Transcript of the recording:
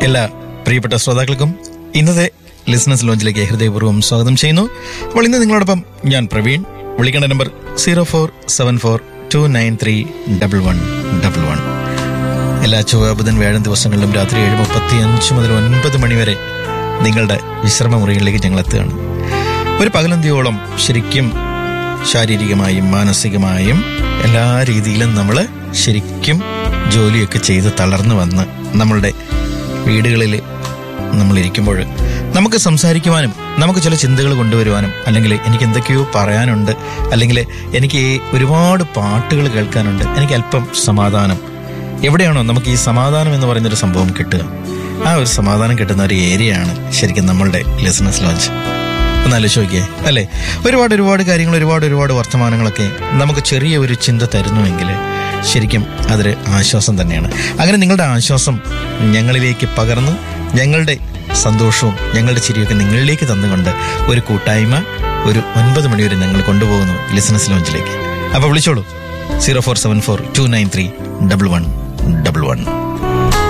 എല്ലാ പ്രിയപ്പെട്ട ശ്രോതാക്കൾക്കും ഇന്നത്തെ ലിസണസ് ലോഞ്ചിലേക്ക് ഹൃദയപൂർവ്വം സ്വാഗതം ചെയ്യുന്നു അപ്പോൾ ഇന്ന് നിങ്ങളോടൊപ്പം ഞാൻ പ്രവീൺ വിളിക്കേണ്ട number zero four seven four two nine three double one double one എല്ലാ ചൊവ്വ ബുധൻ വ്യാഴം ദിവസങ്ങളിലും രാത്രി ഏഴ് മുപ്പത്തി അഞ്ച് മുതൽ ഒൻപത് മണിവരെ നിങ്ങളുടെ വിശ്രമ മുറികളിലേക്ക് ഞങ്ങൾ എത്തുകയാണ് ഒരു പകലന്തിയോളം ശരിക്കും ശാരീരികമായും മാനസികമായും എല്ലാ രീതിയിലും നമ്മൾ ശരിക്കും ജോലിയൊക്കെ ചെയ്ത് തളർന്നു വന്ന് നമ്മളുടെ വീടുകളിൽ നമ്മൾ ഇരിക്കുമ്പോൾ നമുക്ക് സംസാരിക്കുവാനും നമുക്ക് ചില ചിന്തകൾ കൊണ്ടുവരുവാനും അല്ലെങ്കിൽ എനിക്ക് എന്തൊക്കെയോ പറയാനുണ്ട് അല്ലെങ്കിൽ എനിക്ക് ഒരുപാട് പാട്ടുകൾ കേൾക്കാനുണ്ട് എനിക്ക് അല്പം സമാധാനം എവിടെയാണോ നമുക്ക് ഈ സമാധാനം എന്ന് പറയുന്നൊരു സംഭവം കിട്ടുക ആ ഒരു സമാധാനം കിട്ടുന്ന ഒരു ഏരിയയാണ് ശരിക്കും നമ്മളുടെ ലിസണസ് ലോഞ്ച് ഒന്ന് ആലോചിച്ച് നോക്കിയേ അല്ലേ ഒരുപാട് ഒരുപാട് കാര്യങ്ങൾ ഒരുപാട് ഒരുപാട് വർത്തമാനങ്ങളൊക്കെ നമുക്ക് ചെറിയ ഒരു ചിന്ത തരുന്നുവെങ്കിൽ ശരിക്കും അതൊരു ആശ്വാസം തന്നെയാണ് അങ്ങനെ നിങ്ങളുടെ ആശ്വാസം ഞങ്ങളിലേക്ക് പകർന്ന് ഞങ്ങളുടെ സന്തോഷവും ഞങ്ങളുടെ ചിരിയൊക്കെ നിങ്ങളിലേക്ക് തന്നുകൊണ്ട് ഒരു കൂട്ടായ്മ ഒരു ഒൻപത് മണിവരെ ഞങ്ങൾ കൊണ്ടുപോകുന്നു ലിസണസ് ലോഞ്ചിലേക്ക് അപ്പോൾ വിളിച്ചോളൂ zero four seven four two nine three double one double one